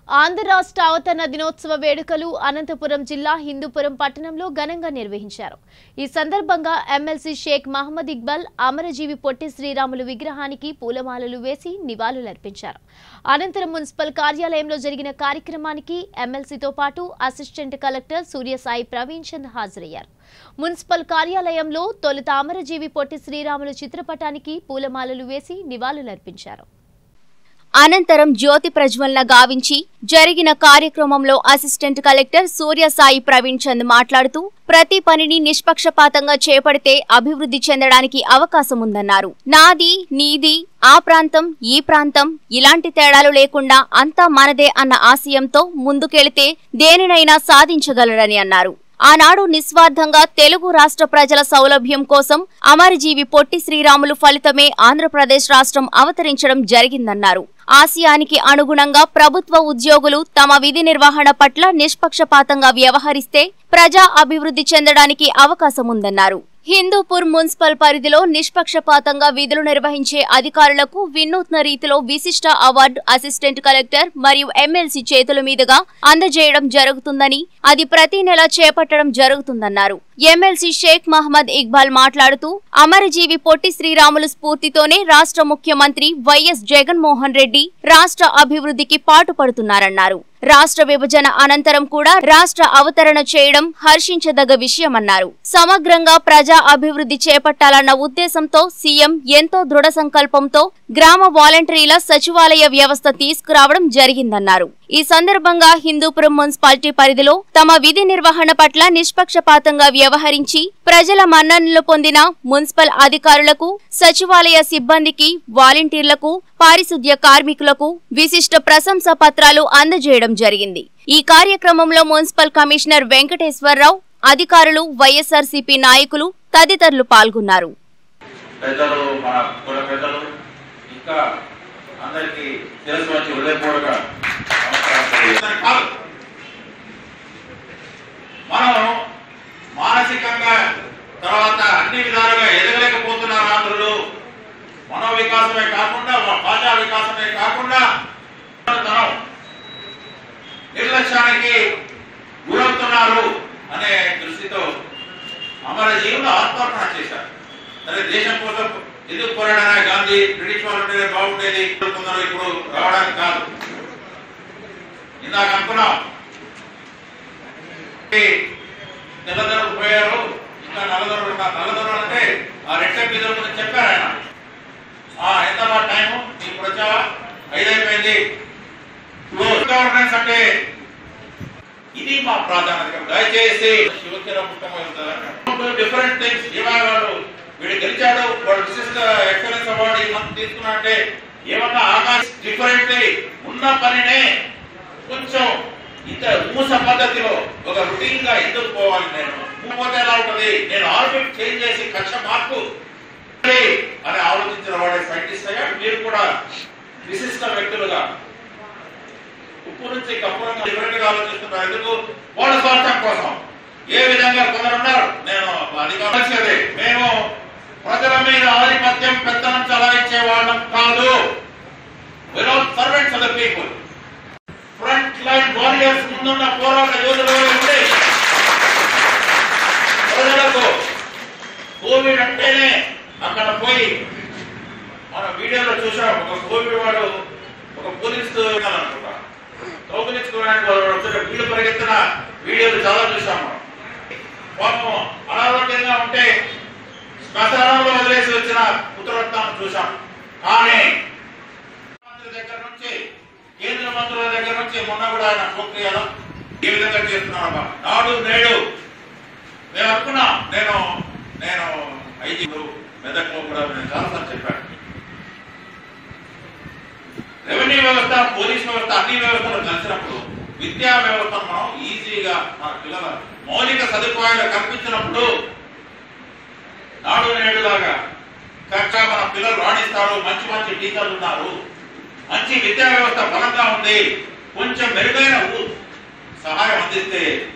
ఆంధ్ర రాష్ట్ర అవతరణ దినోత్సవ వేడుకలు అనంతపురం జిల్లా హిందూపురం పట్టణంలో ఘనంగా నిర్వహించారు ఈ సందర్భంగా ఎమ్మెల్సీ షేక్ మహమ్మద్ ఇక్బాల్ అమరజీవి పొట్టి శ్రీరాములు విగ్రహానికి పూలమాలలు వేసి నివాళులర్పించారు అనంతరం మున్సిపల్ కార్యాలయంలో జరిగిన కార్యక్రమానికి ఎమ్మెల్సీతో పాటు అసిస్టెంట్ కలెక్టర్ సూర్యసాయి ప్రవీణ్ చంద్ హాజరయ్యారు మున్సిపల్ కార్యాలయంలో తొలుత అమరజీవి పొట్టి శ్రీరాములు చిత్రపటానికి పూలమాలలు వేసి నివాళులర్పించారు అనంతరం జ్యోతి ప్రజ్వలన గావించి జరిగిన కార్యక్రమంలో అసిస్టెంట్ కలెక్టర్ సూర్యసాయి ప్రవీణ్ చంద్ మాట్లాడుతూ ప్రతి పనిని నిష్పక్షపాతంగా చేపడితే అభివృద్ధి చెందడానికి అవకాశం ఉందన్నారు నాది నీది ఆ ప్రాంతం ఈ ప్రాంతం ఇలాంటి తేడాలు లేకుండా అంతా మనదే అన్న ఆశయంతో ముందుకెళితే దేనినైనా సాధించగలరని అన్నారు ఆనాడు నిస్వార్థంగా తెలుగు రాష్ట్ర ప్రజల సౌలభ్యం కోసం అమరజీవి పొట్టి శ్రీరాములు ఫలితమే ఆంధ్రప్రదేశ్ రాష్ట్రం అవతరించడం జరిగిందన్నారు ఆశయానికి అనుగుణంగా ప్రభుత్వ ఉద్యోగులు తమ విధి నిర్వహణ పట్ల నిష్పక్షపాతంగా వ్యవహరిస్తే ప్రజా అభివృద్ధి చెందడానికి అవకాశం ఉందన్నారు హిందూపూర్ మున్సిపల్ పరిధిలో నిష్పక్షపాతంగా విధులు నిర్వహించే అధికారులకు వినూత్న రీతిలో విశిష్ట అవార్డు అసిస్టెంట్ కలెక్టర్ మరియు ఎమ్మెల్సీ చేతుల మీదుగా అందజేయడం జరుగుతుందని అది ప్రతి నెల చేపట్టడం జరుగుతుందన్నారు ఎమ్మెల్సీ షేక్ మహమ్మద్ ఇక్బాల్ మాట్లాడుతూ అమరజీవి పొట్టి శ్రీరాములు స్ఫూర్తితోనే రాష్ట్ర ముఖ్యమంత్రి వైఎస్ జగన్మోహన్ రెడ్డి రాష్ట్ర అభివృద్ధికి పాటుపడుతున్నారన్నారు రాష్ట్ర విభజన అనంతరం కూడా రాష్ట్ర అవతరణ చేయడం హర్షించదగ్గ విషయమన్నారు సమగ్రంగా ప్రజా అభివృద్ధి చేపట్టాలన్న ఉద్దేశంతో సీఎం ఎంతో దృఢ సంకల్పంతో గ్రామ వాలంటీర్ల సచివాలయ వ్యవస్థ తీసుకురావడం జరిగిందన్నారు ఈ సందర్భంగా హిందూపురం మున్సిపాలిటీ పరిధిలో తమ విధి నిర్వహణ పట్ల నిష్పక్షపాతంగా వ్యవహరించి ప్రజల మన్ననలు పొందిన మున్సిపల్ అధికారులకు సచివాలయ సిబ్బందికి వాలంటీర్లకు పారిశుద్ధ్య కార్మికులకు విశిష్ట ప్రశంసా పత్రాలు అందజేయడం జరిగింది ఈ కార్యక్రమంలో మున్సిపల్ కమిషనర్ వెంకటేశ్వరరావు అధికారులు వైఎస్ఆర్సీపీ నాయకులు తదితరులు పాల్గొన్నారు పెద్దలు మన కుల పెద్దలు ఇంకా అందరికీ తెలుసు వచ్చి హృదయపూర్వక నమస్కారం తెలియజేస్తున్నాను. కాదు మనం మానసికంగా తర్వాత అన్ని విధాలుగా ఎదగలేకపోతున్నారు ఆంధ్రులు మనో వికాసమే కాకుండా భాషా వికాసమే కాకుండా తనం నిర్లక్ష్యానికి గురవుతున్నారు అనే దృష్టితో అమరజీవులు ఆత్మార్పణ చేశారు సరే దేశం కోసం ఎందుకు పోరాడారా గాంధీ బ్రిటిష్ వాళ్ళు ఉంటేనే బాగుండేది కొందరు ఇప్పుడు రావడానికి కాదు ఇందాక అనుకున్నాం తెల్లదొరలు పోయారు ఇంకా నల్లదొరలు ఉన్నారు నల్లదొరలు అంటే ఆ రెట్ల మీద గురించి చెప్పారు ఆయన ఆ ఎంత మా టైం ఇప్పుడు వచ్చావా ఐదైపోయింది గవర్నెన్స్ అంటే ఇది మా ప్రాధాన్యత దయచేసి శివకిర డిఫరెంట్ థింగ్స్ ఇవాళ వీడు గెలిచాడు వాడు విశిష్ట ఎక్సలెన్స్ అవార్డు ఈ మంత్ తీసుకున్నాడంటే ఏమన్నా ఆకాశ డిఫరెంట్ ఉన్న పనినే కొంచెం ఇంత మూస పద్ధతిలో ఒక రొటీన్ గా ఎందుకు పోవాలి నేను పోతే ఎలా ఉంటది నేను ఆర్బిట్ చేంజ్ చేసి కక్ష మార్పు అని ఆలోచించిన వాడే సైంటిస్ట్ అయ్యాడు మీరు కూడా విశిష్ట వ్యక్తులుగా ఉప్పు నుంచి కప్పురంగా డిఫరెంట్ గా ఆలోచిస్తున్నారు ఎందుకు వాళ్ళ స్వార్థం కోసం ఏ విధంగా కొందరు ఉన్నారు నేను అది కావాల్సిందే మేము ప్రజల మీద ఆధిపత్యం పెత్తనం చలాయించే వాళ్ళం కాదు వినౌట్ servants of the people front line warriors ముందున్న పోరాట యోధులు ఉండి ప్రజలకు కోవిడ్ అంటేనే అక్కడ పోయి మన వీడియోలో చూసాం ఒక కోవిడ్ వాడు ఒక పోలీసు అనుకుంటా కౌగులించుకోవడానికి వాళ్ళు వచ్చే వీళ్ళు పరిగెత్తిన వీడియోలు చాలా చూసాం మనం పాపం అనారోగ్యంగా ఉంటే శ్మశానంలో వదిలేసి వచ్చిన పుత్రరత్నాన్ని చూసాం కానీ మంత్రి దగ్గర నుంచి కేంద్ర మంత్రుల దగ్గర నుంచి మొన్న కూడా ఆయన ప్రక్రియలో ఏ విధంగా చేస్తున్నారమ్మా నాడు నేడు మేము అనుకున్నాం నేను నేను ఐదు మెదక్లో కూడా నేను చాలాసార్లు చెప్పాను రెవెన్యూ వ్యవస్థ పోలీస్ వ్యవస్థ అన్ని వ్యవస్థలు కలిసినప్పుడు విద్యా వ్యవస్థను మనం ఈజీగా మన పిల్లల మౌలిక సదుపాయాలు కల్పించినప్పుడు నాడు నేడు లాగా కక్ష మన పిల్లలు రాణిస్తారు మంచి మంచి టీచర్లు ఉన్నారు మంచి విద్యా వ్యవస్థ బలంగా ఉంది కొంచెం మెరుగైన ఊ- సహాయం అందిస్తే